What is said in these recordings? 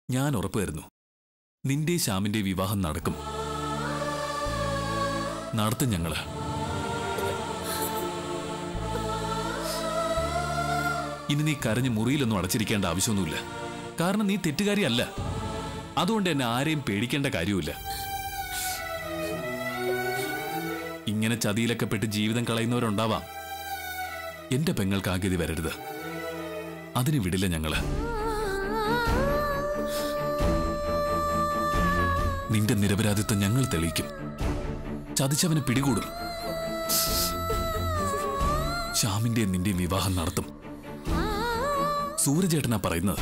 ഞാൻ ഉറപ്പ് തരുന്നു നിന്റെ ശ്യാമിന്റെ വിവാഹം നടക്കും നടത്തും ഞങ്ങള് ഇനി നീ കരഞ്ഞ് മുറിയിലൊന്നും അടച്ചിരിക്കേണ്ട ആവശ്യമൊന്നുമില്ല കാരണം നീ തെറ്റുകാരിയല്ല അതുകൊണ്ട് എന്നെ ആരെയും പേടിക്കേണ്ട കാര്യവുമില്ല ഇങ്ങനെ ചതിയിലൊക്കെ പെട്ട് ജീവിതം കളയുന്നവരുണ്ടാവാം എന്റെ പെങ്ങൾക്ക് ആഗതി വരരുത് അതിന് വിടില്ല ഞങ്ങള് നിന്റെ നിരപരാധിത്വം ഞങ്ങൾ തെളിയിക്കും ചതിച്ചവനെ പിടികൂടും ശ്യാമിന്റെ നിന്റെ വിവാഹം നടത്തും സൂര്യചേട്ടനാ പറയുന്നത്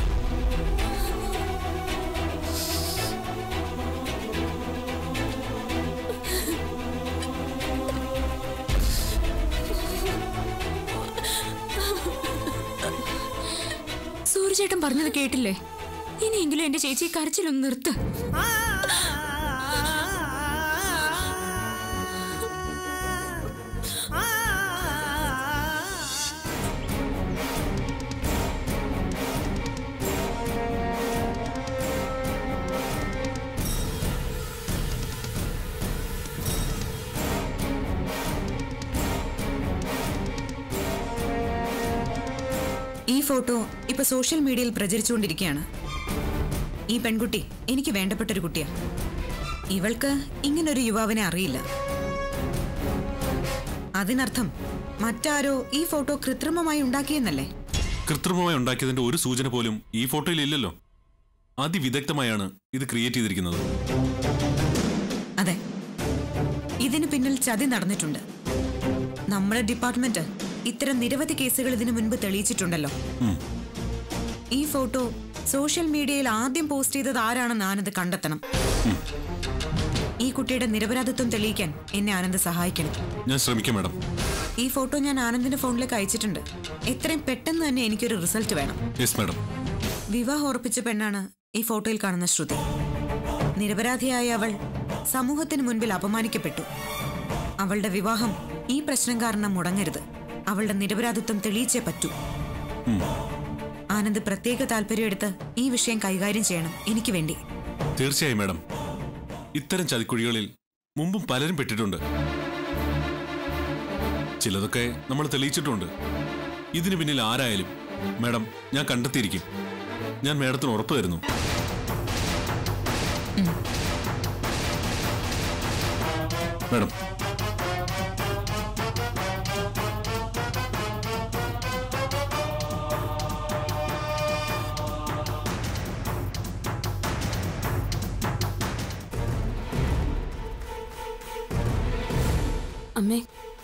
സൂര്യചേട്ടൻ പറഞ്ഞത് കേട്ടില്ലേ ഇനിയെങ്കിലും എന്റെ ചേച്ചി കരച്ചിലൊന്ന് നിർത്ത് ഈ ഫോട്ടോ ഇപ്പൊ സോഷ്യൽ മീഡിയയിൽ പ്രചരിച്ചുകൊണ്ടിരിക്കുകയാണ് ഈ പെൺകുട്ടി എനിക്ക് വേണ്ടപ്പെട്ടൊരു കുട്ടിയാ ഇവൾക്ക് ഇങ്ങനൊരു യുവാവിനെ അറിയില്ല അതിനർത്ഥം മറ്റാരോ ഈ ഫോട്ടോ കൃത്രിമമായി ഉണ്ടാക്കിയെന്നല്ലേ കൃത്രിമമായി ഉണ്ടാക്കിയതിന്റെ ഒരു സൂചന പോലും ഈ ഫോട്ടോയിൽ ഇല്ലല്ലോ അതിവിദഗ്ധമായാണ് ഇത് ക്രിയേറ്റ് ചെയ്തിരിക്കുന്നത് അതെ ഇതിന് പിന്നിൽ ചതി നടന്നിട്ടുണ്ട് നമ്മുടെ ഡിപ്പാർട്ട്മെന്റ് ഇത്തരം നിരവധി കേസുകൾ ഇതിനു മുൻപ് തെളിയിച്ചിട്ടുണ്ടല്ലോ ഈ ഫോട്ടോ സോഷ്യൽ മീഡിയയിൽ ആദ്യം പോസ്റ്റ് ചെയ്തത് ആരാണെന്ന് ആനന്ദ് കണ്ടെത്തണം ഈ കുട്ടിയുടെ നിരപരാധിത്വം തെളിയിക്കാൻ എന്നെ ആനന്ദ് സഹായിക്കണം ഞാൻ ശ്രമിക്കാം മാഡം ഈ ഫോട്ടോ ഞാൻ ആനന്ദിന്റെ ഫോണിലേക്ക് അയച്ചിട്ടുണ്ട് എത്രയും പെട്ടെന്ന് തന്നെ എനിക്കൊരു റിസൾട്ട് വേണം യെസ് മാഡം വിവാഹം ഉറപ്പിച്ച പെണ്ണാണ് ഈ ഫോട്ടോയിൽ കാണുന്ന ശ്രുതി നിരപരാധിയായ അവൾ സമൂഹത്തിന് മുൻപിൽ അപമാനിക്കപ്പെട്ടു അവളുടെ വിവാഹം ഈ പ്രശ്നം കാരണം മുടങ്ങരുത് അവളുടെ നിരപരാധിത്വം തെളിയിച്ചേ പറ്റൂ ആനന്ദ് പ്രത്യേക താല്പര്യമെടുത്ത് ഈ വിഷയം കൈകാര്യം ചെയ്യണം എനിക്ക് വേണ്ടി തീർച്ചയായും മാഡം ഇത്തരം ചതിക്കുഴികളിൽ മുമ്പും പലരും പെട്ടിട്ടുണ്ട് ചിലതൊക്കെ നമ്മൾ തെളിയിച്ചിട്ടുണ്ട് ഇതിന് പിന്നിൽ ആരായാലും മാഡം ഞാൻ കണ്ടെത്തിയിരിക്കും ഞാൻ മാഡത്തിന് ഉറപ്പ് തരുന്നു മാഡം അമ്മേ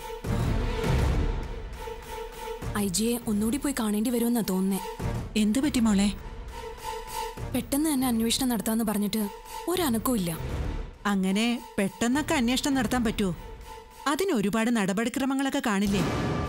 ഐ ജിയെ ഒന്നുകൂടി പോയി കാണേണ്ടി വരുമെന്നാ തോന്നുന്നേ എന്തു പറ്റി മോളെ പെട്ടെന്ന് തന്നെ അന്വേഷണം നടത്താന്ന് പറഞ്ഞിട്ട് ഒരനക്കവും ഇല്ല അങ്ങനെ പെട്ടെന്നൊക്കെ അന്വേഷണം നടത്താൻ പറ്റുമോ അതിന് ഒരുപാട് നടപടിക്രമങ്ങളൊക്കെ കാണില്ലേ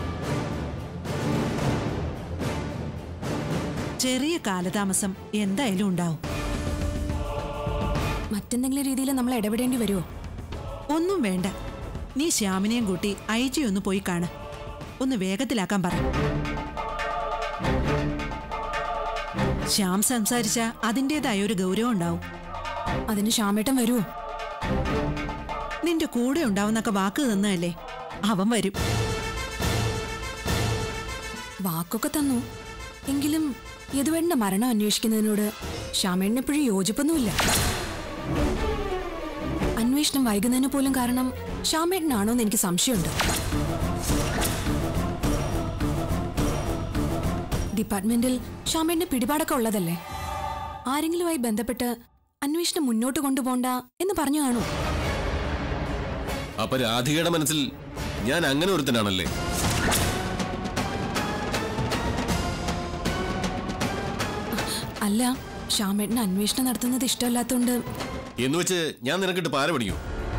ചെറിയ കാലതാമസം എന്തായാലും ഉണ്ടാവും മറ്റെന്തെങ്കിലും രീതിയിൽ നമ്മൾ ഇടപെടേണ്ടി വരുമോ ഒന്നും വേണ്ട നീ ശ്യാമിനെയും കൂട്ടി ഐ ജി ഒന്ന് പോയി കാണ് ഒന്ന് വേഗത്തിലാക്കാൻ പറ ശ്യാം സംസാരിച്ച അതിൻ്റെതായ ഒരു ഗൗരവം ഉണ്ടാവും അതിന് ശ്യാമേട്ടൻ വരുമോ നിന്റെ കൂടെ ഉണ്ടാവുന്നൊക്കെ വാക്ക് തന്നതല്ലേ അവൻ വരും വാക്കൊക്കെ തന്നു എങ്കിലും യദുവേട്ടന്റെ മരണം അന്വേഷിക്കുന്നതിനോട് ശ്യാമേട്ടന് എപ്പോഴും യോജിപ്പൊന്നുമില്ല അന്വേഷണം വൈകുന്നതിന് പോലും കാരണം ശ്യാമേട്ടനാണോ എന്ന് എനിക്ക് സംശയമുണ്ട് ഡിപ്പാർട്ട്മെന്റിൽ ശ്യാമേട്ടന് പിടിപാടൊക്കെ ഉള്ളതല്ലേ ആരെങ്കിലുമായി ബന്ധപ്പെട്ട് അന്വേഷണം മുന്നോട്ട് കൊണ്ടുപോണ്ട എന്ന് പറഞ്ഞു കാണൂ അപ്പൊ രാധികയുടെ മനസ്സിൽ ഞാൻ അങ്ങനെ ഒരുത്തനാണല്ലേ അല്ല ശ്യാമേട്ടന് അന്വേഷണം നടത്തുന്നത് ഇഷ്ടമല്ലാത്തതുകൊണ്ട് എന്ന് വെച്ച് ഞാൻ നിനക്കിട്ട് പാര പിടിക്കും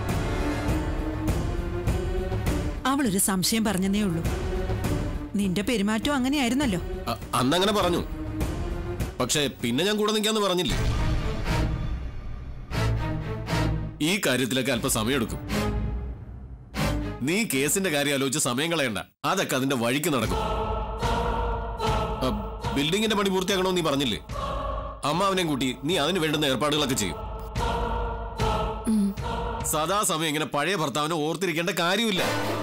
അവളൊരു സംശയം പറഞ്ഞതേ ഉള്ളൂ നിന്റെ പെരുമാറ്റം അങ്ങനെയായിരുന്നല്ലോ അ- അന്നങ്ങനെ പറഞ്ഞു പക്ഷേ പിന്നെ ഞാൻ കൂടെ നിൽക്കാന്ന് പറഞ്ഞില്ലേ ഈ കാര്യത്തിലൊക്കെ അല്പം സമയമെടുക്കും നീ കേസിന്റെ കാര്യം ആലോചിച്ച് സമയം കളയണ്ട അതൊക്കെ അതിന്റെ വഴിക്ക് നടക്കും അ, ബിൽഡിങ്ങിന്റെ പണി പൂർത്തിയാക്കണമെന്ന് നീ പറഞ്ഞില്ലേ അമ്മാവനെയും കൂട്ടി നീ അതിന് വേണ്ടുന്ന ഏർപ്പാടുകളൊക്കെ ചെയ്യും സദാസമയം ഇങ്ങനെ പഴയ ഭർത്താവിനെ ഓർത്തിരിക്കേണ്ട കാര്യമില്ല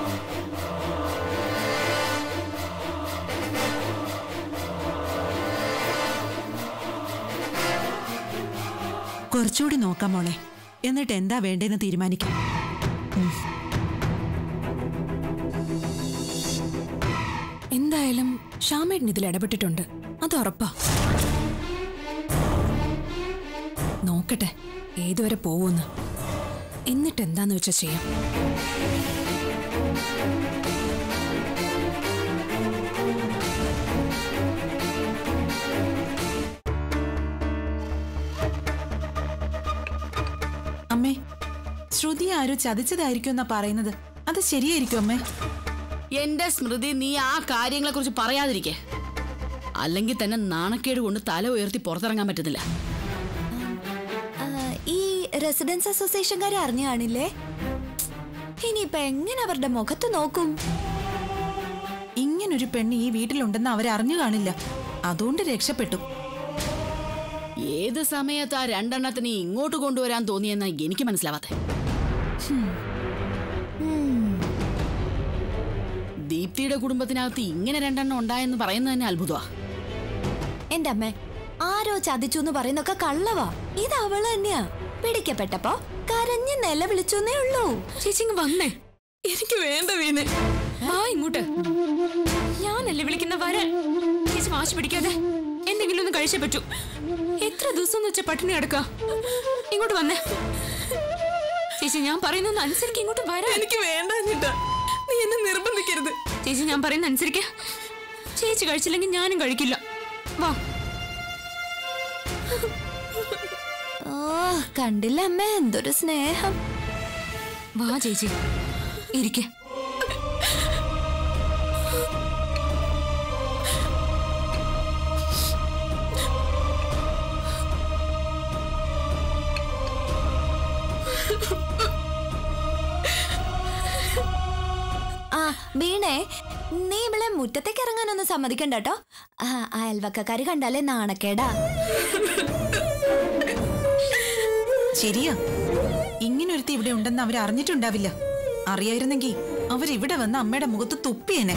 കുറച്ചുകൂടി നോക്കാം മോളെ എന്നിട്ട് എന്താ വേണ്ടതെന്ന് തീരുമാനിക്കാം എന്തായാലും ശ്യാമേട്ടൻ ഇതിൽ ഇടപെട്ടിട്ടുണ്ട് അത് ഉറപ്പാ നോക്കട്ടെ ഏതുവരെ പോവൂന്ന് എന്നിട്ട് എന്താന്ന് വെച്ചാ ചെയ്യാം അമ്മേ ശ്രുതി ആരോ ചതിച്ചതായിരിക്കും എന്നാ പറയുന്നത് അത് ശരിയായിരിക്കും അമ്മേ എന്റെ സ്മൃതി നീ ആ കാര്യങ്ങളെ കുറിച്ച് പറയാതിരിക്കെ അല്ലെങ്കിൽ തന്നെ നാണക്കേട് കൊണ്ട് തല ഉയർത്തി പുറത്തിറങ്ങാൻ പറ്റുന്നില്ല ആ, ഈ റെസിഡൻസ് അസോസിയേഷൻകാരെ അറിഞ്ഞു കാണില്ലേ ഇനിയിപ്പൊ എങ്ങനെ അവരുടെ മുഖത്ത് നോക്കും ഇങ്ങനൊരു പെണ്ണ് ഈ വീട്ടിലുണ്ടെന്ന് അവരറിഞ്ഞു കാണില്ല അതുകൊണ്ട് രക്ഷപ്പെട്ടു ഏത് സമയത്ത് ആ രണ്ടെണ്ണത്തിന് ഇങ്ങോട്ട് കൊണ്ടുവരാൻ തോന്നിയെന്നാ എനിക്ക് മനസ്സിലാവാത്തെ ദീപ്തിയുടെ കുടുംബത്തിനകത്ത് ഇങ്ങനെ രണ്ടെണ്ണം ഉണ്ടായെന്ന് പറയുന്നത് തന്നെ അത്ഭുതമാ എന്റെ അമ്മ ആരോ ചതിച്ചു എന്ന് പറയുന്നൊക്കെ കള്ളവാ ഇത് അവള് തന്നെയാ പിടിക്കപ്പെട്ടപ്പോ കരഞ്ഞ് നിലവിളിച്ചെന്നേ ഉള്ളൂ ചേച്ചി ഇങ്ങ് വന്നേ എനിക്ക് വേണ്ട വീണ് വാ ഇങ്ങോട്ട് ഞാനല്ലേ വിളിക്കുന്ന വരാൻ ചേച്ചി വാശി പിടിക്കാതെ എന്തെങ്കിലും ഒന്ന് കഴിച്ചേ പറ്റൂ എത്ര ദിവസം എന്ന് വെച്ചാ പട്ടിണി കിടക്ക ഇങ്ങോട്ട് വന്നേ ചേച്ചി ഞാൻ പറയുന്നൊന്ന് അനുസരിക്ക് ഇങ്ങോട്ട് വരാൻ എനിക്ക് വേണ്ട നീ എന്നെ നിർബന്ധിക്കരുത് ചേച്ചി ഞാൻ പറയുന്ന അനുസരിക്ക ചേച്ചി കഴിച്ചില്ലെങ്കിൽ ഞാനും കഴിക്കില്ല വാ ഓ കണ്ടില്ല അമ്മ എന്തൊരു സ്നേഹം വാ ചേച്ചി ഇരിക്കെ ആ വീണേ നീ ഇവളെ മുറ്റത്തേക്ക് ഇറങ്ങാനൊന്നും സമ്മതിക്കണ്ട കേട്ടോ ആ, അയൽവക്കക്കാര് കണ്ടാലേ നാണക്കേടാ ശരിയാ ഇങ്ങനൊരുത്തി ഇവിടെ ഉണ്ടെന്ന് അവർ അറിഞ്ഞിട്ടുണ്ടാവില്ല അറിയായിരുന്നെങ്കിൽ അവരിവിടെ വന്ന് അമ്മയുടെ മുഖത്ത് തുപ്പിയേനെ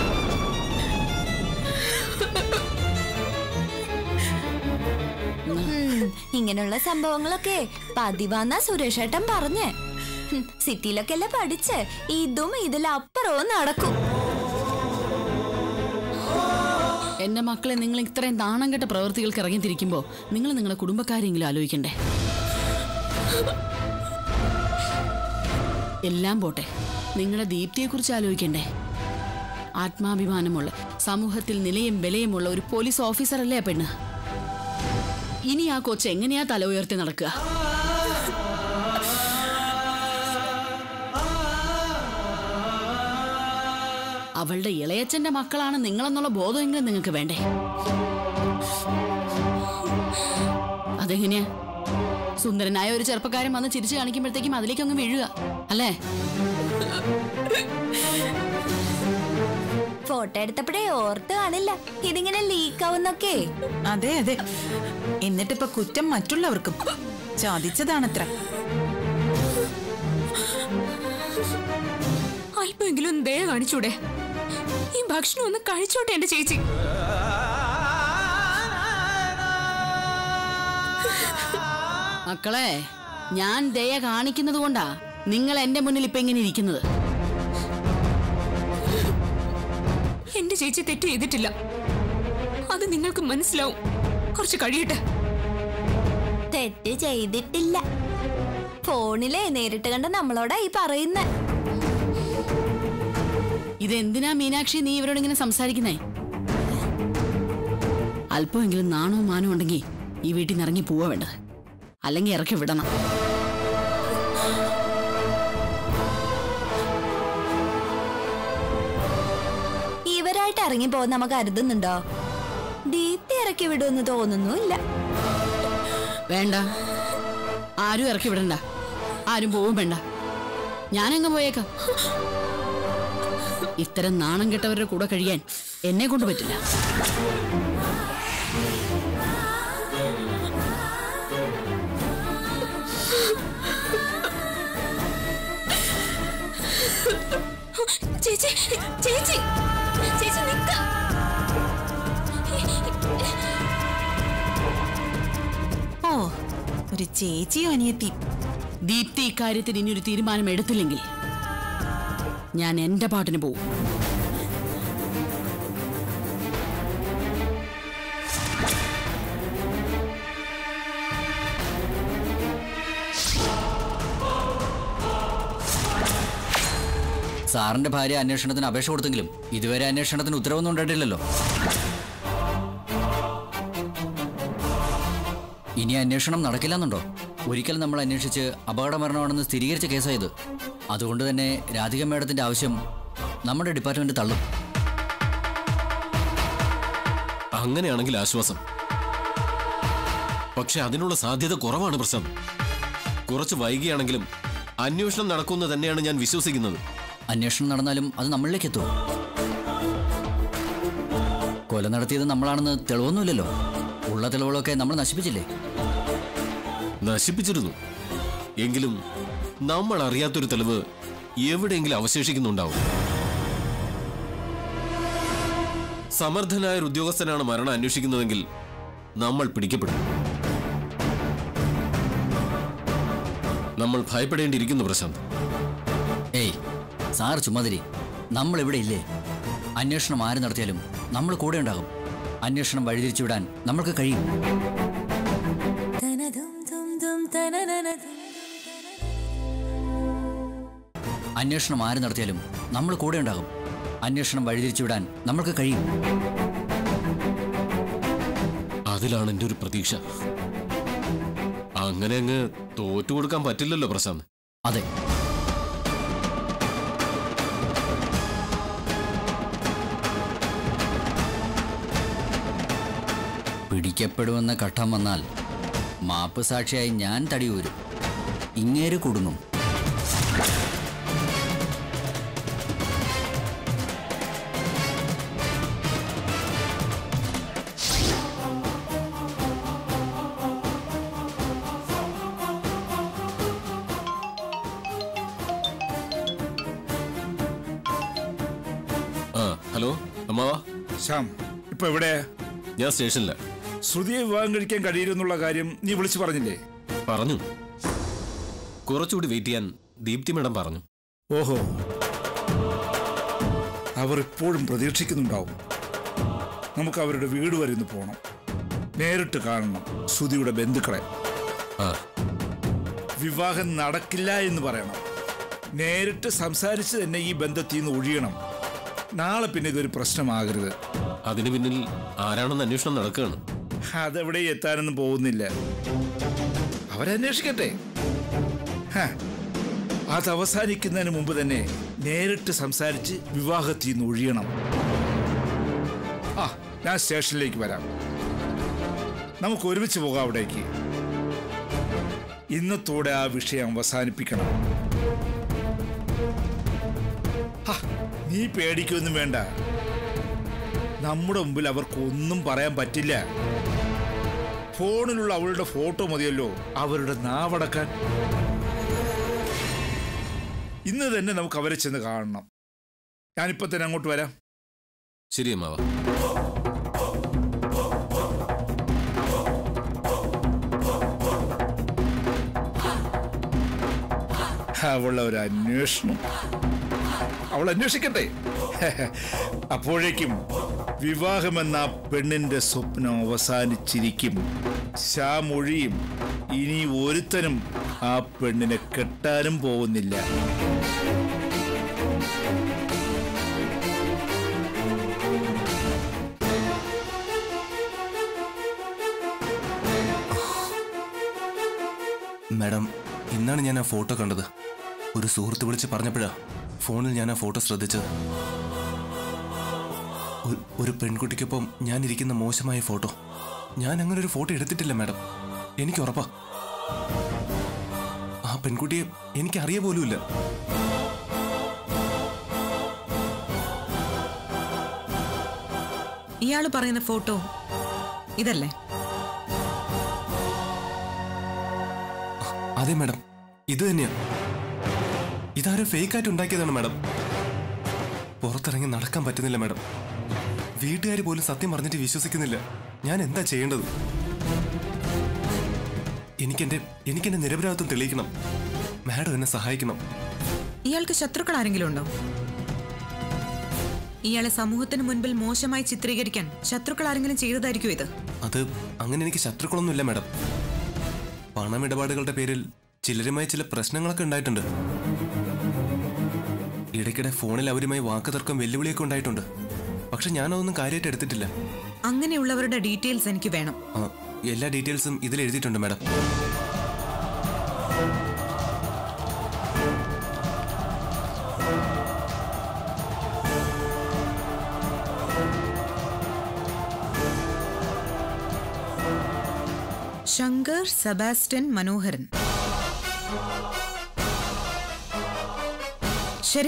ഉം, ഇങ്ങനെയുള്ള സംഭവങ്ങളൊക്കെ പതിവാന്നാ സുരേഷ് ഏട്ടൻ പറഞ്ഞേ ഹും, സിറ്റിയിലൊക്കെ അല്ലേ പഠിച്ച് ഇതും ഇതിലപ്പുറവും നടക്കും എന്റെ മക്കളെ നിങ്ങൾ ഇത്രയും നാണം കെട്ട പ്രവൃത്തികൾക്ക് ഇറങ്ങിത്തിരിക്കുമ്പോ നിങ്ങൾ നിങ്ങളുടെ കുടുംബക്കാരെങ്കിലും ആലോചിക്കണ്ടേ എല്ലാം പോട്ടെ നിങ്ങളുടെ ദീപ്തിയെക്കുറിച്ച് ആലോചിക്കണ്ടേ ആത്മാഭിമാനമുള്ള സമൂഹത്തിൽ നിലയും വിലയുമുള്ള ഒരു പോലീസ് ഓഫീസറല്ലേ ആ പെണ്ണ് ഇനി ആ കൊച്ച് എങ്ങനെയാ തല ഉയർത്തി നടക്കുക അവളുടെ ഇളയച്ചന്റെ മക്കളാണ് നിങ്ങളെന്നുള്ള ബോധമെങ്കിലും നിങ്ങൾക്ക് വേണ്ടേ അതെങ്ങനെയാ സുന്ദരനായ ഒരു ചെറുപ്പക്കാരൻ വന്ന് ചിരിച്ചു കാണിക്കുമ്പോഴത്തേക്കും അതിലേക്ക് അങ്ങ് വീഴുക അല്ലേ ഫോട്ടോ എടുത്തപ്പോഴേ ഓർത്ത് കാണില്ല ഇതിങ്ങനെ ലീക്ക് ആവുന്നൊക്കെ അതെ അതെ എന്നിട്ടിപ്പൊ കുറ്റം മറ്റുള്ളവർക്കും ചതിച്ചതാണത്ര അല്പമെങ്കിലും ഒന്ന് ദയ കാണിച്ചൂടെ ഈ ഭക്ഷണം ഒന്ന് കഴിച്ചോട്ടെ എന്റെ ചേച്ചി മക്കളെ ഞാൻ ദയ കാണിക്കുന്നത് കൊണ്ടാ നിങ്ങൾ എന്റെ മുന്നിൽ ഇപ്പൊ ഇങ്ങനെ ഇരിക്കുന്നത് എന്റെ ചേച്ചി തെറ്റ് ചെയ്തിട്ടില്ല അത് നിങ്ങൾക്ക് മനസ്സിലാവും കുറച്ച് കഴിയട്ടെ തെറ്റ് ചെയ്തിട്ടില്ല ഫോണിലെ നേരിട്ട് കണ്ട നമ്മളോടാ ഈ പറയുന്നേ ഇതെന്തിനാ മീനാക്ഷി നീ ഇവരോട് ഇങ്ങനെ സംസാരിക്കുന്നേ അല്പമെങ്കിലും നാണവും മാനവും ഉണ്ടെങ്കിൽ ഈ വീട്ടിൽ നിന്ന് ഇറങ്ങി പോവാ വേണ്ടത് അല്ലെങ്കിൽ ഇറക്കി വിടണം ഇവരായിട്ട് ഇറങ്ങി പോകാൻ നമുക്ക് കരുതുന്നുണ്ടോ ദീപ്തി ഇറക്കി വിടുമെന്ന് തോന്നുന്നുമില്ല വേണ്ട ആരും ഇറക്കി വിടണ്ട ആരും പോവും വേണ്ട ഞാനങ്ങ് പോയേക്കാം ഇത്തരം നാണം കെട്ടവരുടെ കൂടെ കഴിയാൻ എന്നെ കൊണ്ട് പറ്റില്ല ചേച്ചി ചേച്ചി ചേച്ചി നിക്ക ഓ ഒരു ചേച്ചിയോ അനിയത്തി ദീപ്തി ഇക്കാര്യത്തിൽ ഇനി ഒരു തീരുമാനം എടുത്തില്ലെങ്കിൽ ഞാൻ എന്റെ പാട്ടിന് പോവും സാറിന്റെ ഭാര്യ അന്വേഷണത്തിന് അപേക്ഷ കൊടുത്തെങ്കിലും ഇതുവരെ അന്വേഷണത്തിന് ഉത്തരവൊന്നും ഉണ്ടായിട്ടില്ലല്ലോ ഇനി അന്വേഷണം നടക്കില്ലെന്നുണ്ടോ ഒരിക്കൽ നമ്മൾ അന്വേഷിച്ച് അപകട മരണമാണെന്ന് സ്ഥിരീകരിച്ച കേസായത് അതുകൊണ്ട് തന്നെ രാധിക മേഡത്തിന്റെ ആവശ്യം നമ്മുടെ ഡിപ്പാർട്ട്മെന്റ് തള്ളും അങ്ങനെയാണെങ്കിൽ ആശ്വാസം പക്ഷെ അതിനുള്ള സാധ്യത കുറവാണ് പ്രശ്നം കുറച്ച് വൈകിയാണെങ്കിലും അന്വേഷണം നടക്കുമെന്ന് തന്നെയാണ് ഞാൻ വിശ്വസിക്കുന്നത് അന്വേഷണം നടന്നാലും അത് നമ്മളിലേക്ക് എത്തും കൊല നടത്തിയത് നമ്മളാണെന്ന് തെളിവൊന്നുമില്ലല്ലോ ഉള്ള തെളിവുകളൊക്കെ നമ്മൾ നശിപ്പിച്ചില്ലേ നശിപ്പിച്ചിരുന്നു എങ്കിലും നമ്മൾ അറിയാത്തൊരു തെളിവ് എവിടെയെങ്കിലും അവശേഷിക്കുന്നുണ്ടാവും സമർത്ഥനായ ഒരു ഉദ്യോഗസ്ഥനാണ് മരണം അന്വേഷിക്കുന്നതെങ്കിൽ നമ്മൾ പിടിക്കപ്പെടും നമ്മൾ ഭയപ്പെടേണ്ടിയിരിക്കുന്നു പ്രശാന്ത് ഏയ് സാർ ചുമ്മാതിരി നമ്മൾ ഇവിടെ ഇല്ലേ അന്വേഷണം ആര് നടത്തിയാലും നമ്മൾ കൂടെ ഉണ്ടാകും അന്വേഷണം വഴിതിരിച്ചുവിടാൻ നമ്മൾക്ക് കഴിയും അന്വേഷണം ആര് നടത്തിയാലും നമ്മൾ കൂടെ ഉണ്ടാകും അന്വേഷണം വഴിതിരിച്ചുവിടാൻ നമ്മൾക്ക് കഴിയും അതിലാണ് എൻ്റെ ഒരു പ്രതീക്ഷ അങ്ങനെ അങ്ങ് തോറ്റു കൊടുക്കാൻ പറ്റില്ലല്ലോ പ്രശാന്ത് അതെ പിടിക്കപ്പെടുമെന്ന ഘട്ടം വന്നാൽ മാപ്പ് സാക്ഷിയായി ഞാൻ തടിയൂരും ഇങ്ങേര് കുടുങ്ങും ആ ഹലോ അമ്മാവാ ശ്യാം ഇപ്പൊ എവിടെ ഞാൻ സ്റ്റേഷനില ശ്രുതിയെ വിവാഹം കഴിക്കാൻ കഴിയുമെന്നുള്ള കാര്യം നീ വിളിച്ചു പറഞ്ഞില്ലേ പറഞ്ഞു കുറച്ചുകൂടി വെയിറ്റ് ചെയ്യാൻ ദീപ്തി മേഡം പറഞ്ഞു ഓഹോ അവർ ഇപ്പോഴും പ്രതീക്ഷിക്കുന്നുണ്ടാവും നമുക്ക് അവരുടെ വീട് വരെ ഒന്ന് പോകണം നേരിട്ട് കാണണം ശ്രുതിയുടെ ബന്ധുക്കളെ ആ വിവാഹം നടക്കില്ല എന്ന് പറയണം നേരിട്ട് സംസാരിച്ച് തന്നെ ഈ ബന്ധത്തിൽ നിന്ന് ഒഴിയണം നാളെ പിന്നെ ഇതൊരു പ്രശ്നമാകരുത് അതിനു പിന്നിൽ ആരാണെന്ന് അന്വേഷണം നടക്കുകയാണ് അതെവിടെ എത്താനൊന്നും പോകുന്നില്ല അവരന്വേഷിക്കട്ടെ ഹ, അത് അവസാനിക്കുന്നതിന് മുമ്പ് തന്നെ നേരിട്ട് സംസാരിച്ച് വിവാഹത്തിൽ നിന്ന് ഒഴിയണം ആ ഞാൻ സ്റ്റേഷനിലേക്ക് വരാം നമുക്ക് ഒരുമിച്ച് പോകാം അവിടേക്ക് ഇന്നത്തോടെ ആ വിഷയം അവസാനിപ്പിക്കണം ഹ, നീ പേടിക്കൊന്നും വേണ്ട നമ്മുടെ മുമ്പിൽ അവർക്ക് ഒന്നും പറയാൻ പറ്റില്ല ഫോണിലുള്ള അവളുടെ ഫോട്ടോ മതിയല്ലോ അവരുടെ നാവടക്കാൻ ഇന്ന് തന്നെ നമുക്ക് അവരെ ചെന്ന് കാണണം ഞാനിപ്പോ തന്നെ അങ്ങോട്ട് വരാം ശരി അമ്മാവ അവളുടെ ഒരു അന്വേഷണം അവൾ അന്വേഷിക്കട്ടെ അപ്പോഴേക്കും വിവാഹമെന്ന ആ പെണ്ണിന്റെ സ്വപ്നം അവസാനിച്ചിരിക്കും ശ്യാമൊഴിയും ഇനി ഒരുത്തനും ആ പെണ്ണിനെ കെട്ടാനും പോകുന്നില്ല മാഡം ഇന്നാണ് ഞാൻ ആ ഫോട്ടോ കണ്ടത് ഒരു സുഹൃത്ത് വിളിച്ച് പറഞ്ഞപ്പോഴാ ഫോണിൽ ഞാൻ ആ ഫോട്ടോ ശ്രദ്ധിച്ചത് ഒരു- ഒരു പെൺകുട്ടിക്കൊപ്പം ഞാൻ ഇരിക്കുന്ന മോശമായ ഫോട്ടോ ഞാൻ അങ്ങനെ ഒരു ഫോട്ടോ എടുത്തിട്ടില്ല മാഡം എനിക്ക് ഉറപ്പാ ആ പെൺകുട്ടിയെ എനിക്ക് അറിയ പോലുമില്ല ഇയാൾ പറയുന്ന ഫോട്ടോ ഇതല്ലേ അതെ മാഡം ഇത് തന്നെയാ ഇതാരും ഫേക്കായിട്ട് ഉണ്ടാക്കിയതാണ് മാഡം പുറത്തിറങ്ങി നടക്കാൻ പറ്റുന്നില്ല മാഡം വീട്ടുകാർ പോലും സത്യം പറഞ്ഞിട്ട് വിശ്വസിക്കുന്നില്ല ഞാൻ എന്താ ചെയ്യേണ്ടത് എനിക്കെന്റെ എനിക്കെന്റെ നിരപരാധിത്വം തെളിയിക്കണം മാഡം എന്നെ സഹായിക്കണം ഇയാൾക്ക് ശത്രുക്കൾ ആരെങ്കിലും ഉണ്ടോ ഇയാളെ സമൂഹത്തിന് മുൻപിൽ മോശമായി ചിത്രീകരിക്കാൻ ശത്രുക്കൾ ആരെങ്കിലും ചെയ്തതായിരിക്കും ഇത് അത് അങ്ങനെ എനിക്ക് ശത്രുക്കളൊന്നുമില്ല മാഡം പണമിടപാടുകളുടെ പേരിൽ ചിലരുമായി ചില പ്രശ്നങ്ങളൊക്കെ ഉണ്ടായിട്ടുണ്ട് ഇടയ്ക്കിടെ ഫോണിൽ അവരുമായി വാക്കുതർക്കം വെല്ലുവിളിയൊക്കെ ഉണ്ടായിട്ടുണ്ട് പക്ഷെ ഞാനതൊന്നും കാര്യമായിട്ട് എടുത്തിട്ടില്ല അങ്ങനെയുള്ളവരുടെ ഡീറ്റെയിൽസ് എനിക്ക് വേണം ആ, എല്ലാ ഡീറ്റെയിൽസും ഇതിൽ എഴുതിയിട്ടുണ്ട് മാഡം ശങ്കർ സെബാസ്റ്റ്യൻ മനോഹരൻ ശരി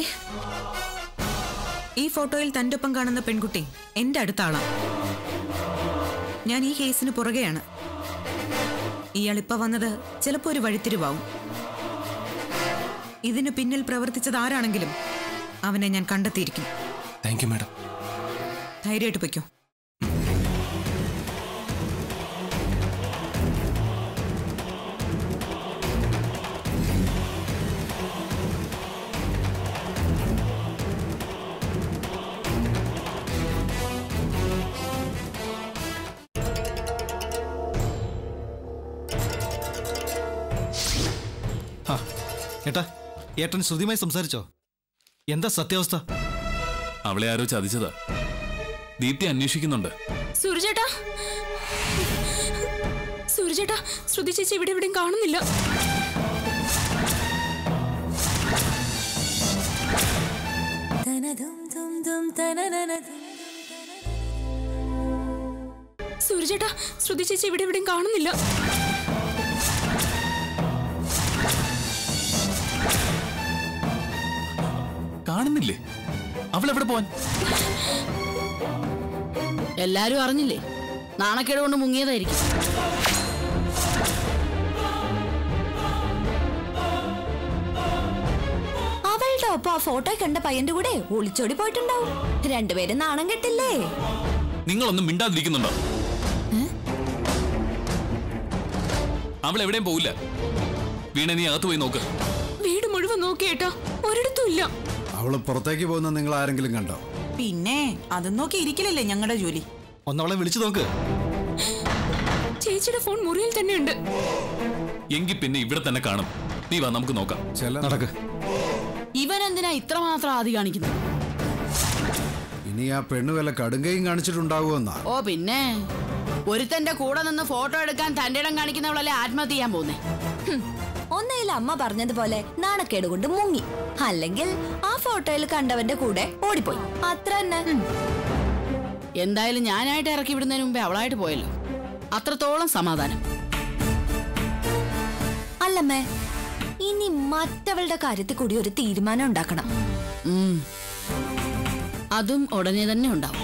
ഈ ഫോട്ടോയിൽ തന്റെ ഒപ്പം കാണുന്ന പെൺകുട്ടി എന്റെ അടുത്ത ആളാണ് ഞാൻ ഈ കേസിന് പുറകെയാണ് ഇയാൾ ഇപ്പൊ വന്നത് ചിലപ്പോ ഒരു വഴിത്തിരിവാവും ഇതിനു പിന്നിൽ പ്രവർത്തിച്ചത് ആരാണെങ്കിലും അവനെ ഞാൻ കണ്ടെത്തിയിരിക്കും താങ്ക് യു മാഡം ധൈര്യമായിട്ട് പൊയ്ക്കോ ആ ഏട്ടാ ഏട്ടൻ ശ്രുതിയുമായി സംസാരിച്ചോ എന്താ സത്യാവസ്ഥ അവളെ ആരോ ചതിച്ചതാ ദീപ്തി അന്വേഷിക്കുന്നുണ്ട് സൂരജേട്ടാ സൂരജേട്ടാ ശ്രുതി ചേച്ചി ഇവിടെ എവിടെയും കാണുന്നില്ല സൂരജേട്ടാ ശ്രുതി ചേച്ചി ഇവിടെ എവിടെയും കാണുന്നില്ല കാണുന്നില്ലേ അവൾ എവിടെ പോവാൻ എല്ലാരും അറിഞ്ഞില്ലേ നാണക്കേട് കൊണ്ട് മുങ്ങിയതായിരിക്കും അവളുടെ ഒപ്പം ആ ഫോട്ടോ കണ്ട പയ്യന്റെ കൂടെ ഒളിച്ചോടി പോയിട്ടുണ്ടാവും രണ്ടുപേരും നാണം കെട്ടില്ലേ നിങ്ങളൊന്നും മിണ്ടാതിരിക്കുന്നുണ്ടോ അവൾ എവിടെയും പോവില്ല വീണ നീ അകത്ത് പോയി നോക്ക് വീട് മുഴുവൻ നോക്കിയേട്ടാ ഒരിടത്തും ഇല്ല അവള് പുറത്തേക്ക് പോകുന്ന നിങ്ങൾ ആരെങ്കിലും കണ്ടോ പിന്നെ അതും നോക്കി ഇരിക്കലല്ലേ ഞങ്ങളുടെ ജോലി ഒന്നവളെ വിളിച്ചു നോക്ക് ചേച്ചിയുടെ ഫോൺ മുറിയിൽ തന്നെ ഉണ്ട് എങ്കിൽ പിന്നെ ഇവിടെ തന്നെ കാണും നീ വാ നമുക്ക് നോക്കാം നടക്ക് ഇവൻ എന്തിനാ ഇത്രമാത്രം ആദി കാണിക്കുന്നത് ഇനി ആ പെണ്ണ് വല്ല കടുങ്കയും കാണിച്ചിട്ടുണ്ടാവുമെന്നാ ഓ പിന്നെ ഒരുത്തന്റെ കൂടെ നിന്ന് ഫോട്ടോ എടുക്കാൻ തന്റെ ഇടം കാണിക്കുന്നവളല്ലേ ആത്മഹത്യ ചെയ്യാൻ പോകുന്നേ ഒന്നേൽ അമ്മ പറഞ്ഞതുപോലെ നാണക്കേട് കൊണ്ട് മുങ്ങി അല്ലെങ്കിൽ ആ ഫോട്ടോയിൽ കണ്ടവന്റെ കൂടെ ഓടിപ്പോയി അത്ര തന്നെ എന്തായാലും ഞാനായിട്ട് ഇറക്കി വിടുന്നതിന് മുമ്പേ അവളായിട്ട് പോയല്ലോ അത്രത്തോളം സമാധാനം അല്ലമ്മേ ഇനി മറ്റവളുടെ കാര്യത്തിൽ കൂടി ഒരു തീരുമാനം ഉണ്ടാക്കണം ഉം. അതും ഉടനെ തന്നെ ഉണ്ടാവും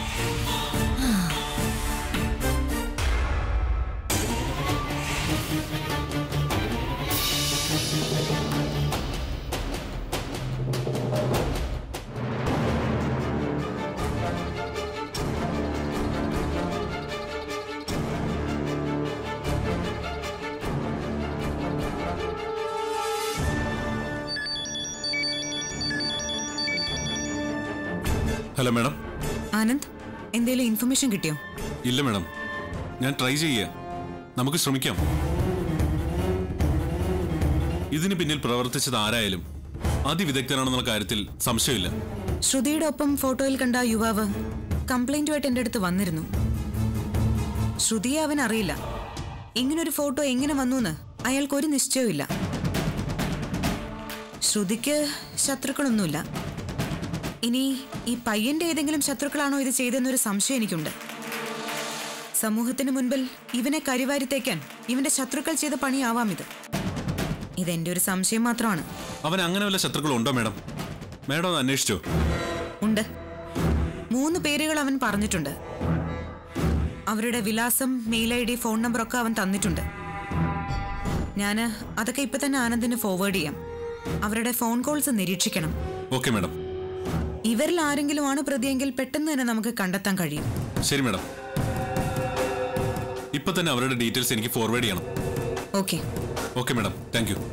ഹലോ മാഡം ആനന്ദ് എന്തേലും ഇൻഫർമേഷൻ കിട്ടിയോ ഇല്ല മാഡം ഞാൻ ട്രൈ ചെയ്യുക നമുക്ക് ശ്രമിക്കാം ഇതിന് പിന്നിൽ പ്രവർത്തിച്ചത് ആരായാലും അതിവിദഗ്ധനാണെന്നുള്ള കാര്യത്തിൽ സംശയമില്ല ശ്രുതിയുടെ ഒപ്പം ഫോട്ടോയിൽ കണ്ട ആ യുവാവ് കംപ്ലൈന്റുമായിട്ട് എൻ്റെ അടുത്ത് വന്നിരുന്നു ശ്രുതിയെ അവൻ അറിയില്ല ഇങ്ങനൊരു ഫോട്ടോ എങ്ങനെ വന്നു എന്ന് അയാൾക്ക് ഒരു നിശ്ചയവുമില്ല ശ്രുതിക്ക് ശത്രുക്കളൊന്നുമില്ല ഇനി ഈ പയ്യന്റെ ഏതെങ്കിലും ശത്രുക്കളാണോ ഇത് ചെയ്തെന്നൊരു സംശയം എനിക്കുണ്ട് സമൂഹത്തിന് മുൻപിൽ ഇവനെ കരിവാരിത്തേക്കാൻ ഇവന്റെ ശത്രുക്കൾ ചെയ്ത പണിയാവാം ഇത് ഇതെന്റെ ഒരു സംശയം മാത്രമാണ് അവൻ അങ്ങനെ വല്ല ശത്രുക്കളും ഉണ്ടോ മാഡം മാഡം ഒന്ന് അന്വേഷിച്ചോ ഉണ്ട് മൂന്ന് പേരുകൾ അവൻ പറഞ്ഞിട്ടുണ്ട് അവരുടെ വിലാസം മെയിൽ ഐ ഡി ഫോൺ നമ്പറൊക്കെ അവൻ തന്നിട്ടുണ്ട് ഞാൻ അതൊക്കെ ഇപ്പൊ തന്നെ ആനന്ദിന് ഫോർവേഡ് ചെയ്യാം അവരുടെ ഫോൺ കോൾസ് നിരീക്ഷിക്കണം ഓക്കെ മാഡം ഇവരിൽ ആരെങ്കിലും ആണ് പ്രതിയെങ്കിൽ പെട്ടെന്ന് തന്നെ നമുക്ക് കണ്ടെത്താൻ കഴിയും ശരി മാഡം ഇപ്പൊ തന്നെ അവരുടെ ഡീറ്റെയിൽസ് എനിക്ക് ഫോർവേഡ് ചെയ്യണം okay okay madam thank you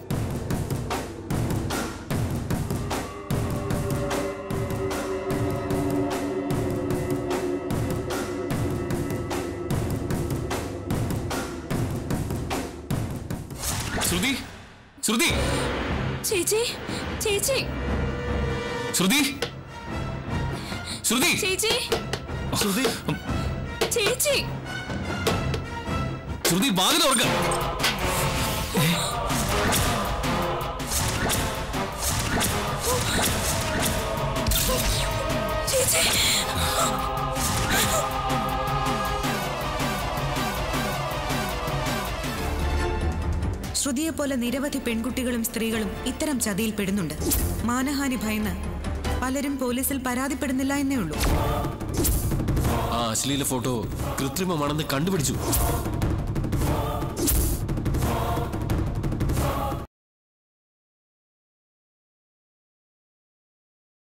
Shruti Shruti ചേച്ചി ചേച്ചി ശ്രുതി ശ്രുതി ചേച്ചി ശ്രുതി ചേച്ചി ശ്രുതി വാതിൽ തുറക്ക ചേച്ചി ശ്രുതിയെ പോലെ നിരവധി പെൺകുട്ടികളും സ്ത്രീകളും ഇത്തരം ചതിയിൽ പെടുന്നുണ്ട് മാനഹാനി ഭയന്ന് പലരും പോലീസിൽ പരാതിപ്പെടുന്നില്ല എന്നേ ഉള്ളൂ ആ അശ്ലീല ഫോട്ടോ കൃത്രിമമാണെന്ന് കണ്ടുപിടിച്ചു